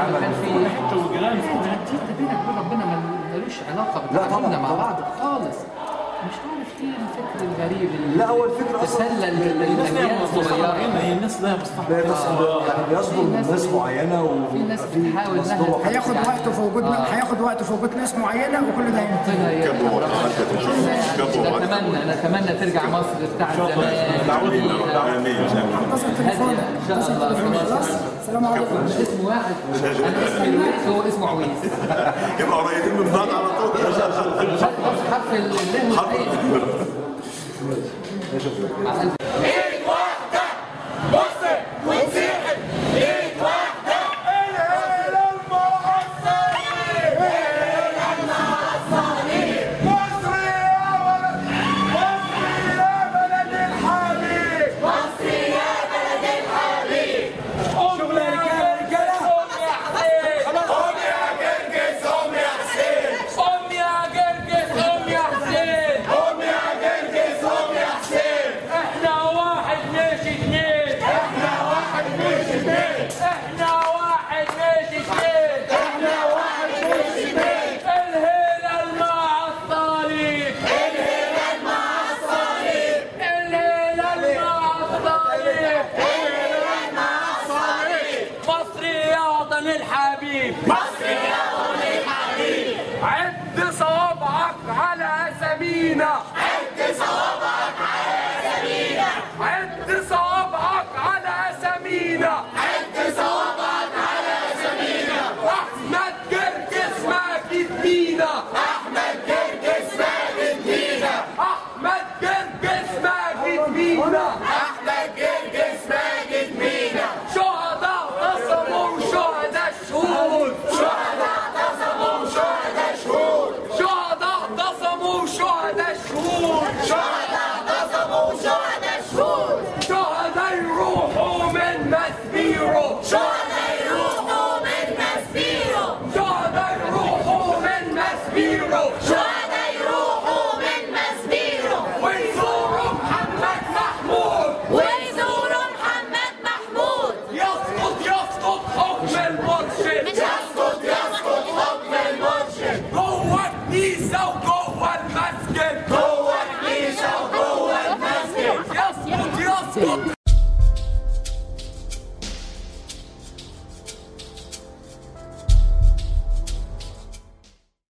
لما كان في حتى والجيران دي بينك وبين ربنا ما- ملوش علاقه لا طبعاً، بتعاملنا مع طبعاً. بعض خالص مش عارف ايه الفكر الغريب اللي لا، هو الفكر أصلاً- تسلل الناس للاجيال لها مصلحه الصغيره هي الناس لها مصلحه لا تصدر يعني بيصدر من ناس معينه في ناس وفي بتحاول إنها مصدره تحل. هياخد وقت في وجود هياخد وقت في وجود ناس معينه وكل ده هينتهي ربنا يرحم كبوا ربنا. وعدت. كبوا وعدت. نتمنى نتمنى ترجع مصر بتاع زمان دعوتنا امين اتصل تليفونك إن شاء اتصل الله. تليفونك خلاص السلام عليكم اسمه واحد انا اسمي لويس وهو اسمه عويس يبقى قريبين من بعض على طول بص حرف اللام مع قلبي قوم يا جرجس قوم يا حسين قوم يا جرجس قوم يا حسين احنا واحد مش اتنين احنا واحد مش اتنين احنا واحد مش اتنين احنا واحد مش اتنين الهلال مع الصليب الهلال مع الصليب الهلال مع الصليب الهلال مع الصليب مصر يا وطن الحبيب مصر يا وطن الحبيب عد صوابعك على اسامينا عد صوابعك على اسامينا عد صوابعك على اسامينا عد صوابعك على اسامينا احمد جرجس ماجد مينا احمد جرجس ماجد مينا احمد جرجس ماجد مينا احمد جرجس ماجد مينا شهداء تصموا شهداء الشهود شهداء تصموا شهداء الشهود شهداء تصموا شهداء الشهود شهداء تصموا شهداء الشهود شهداء يروحوا من مسبيرو شهداء يروحوا من مسبيرو شهداء يروحوا من مسبيرو شهداء يروحوا من مسبيرو ويزوروا محمد محمود ويزوروا محمد محمود يسقط يسقط حكم المرشد مش هسكت يسقط حكم المرشد جوه الكنيسة وجوه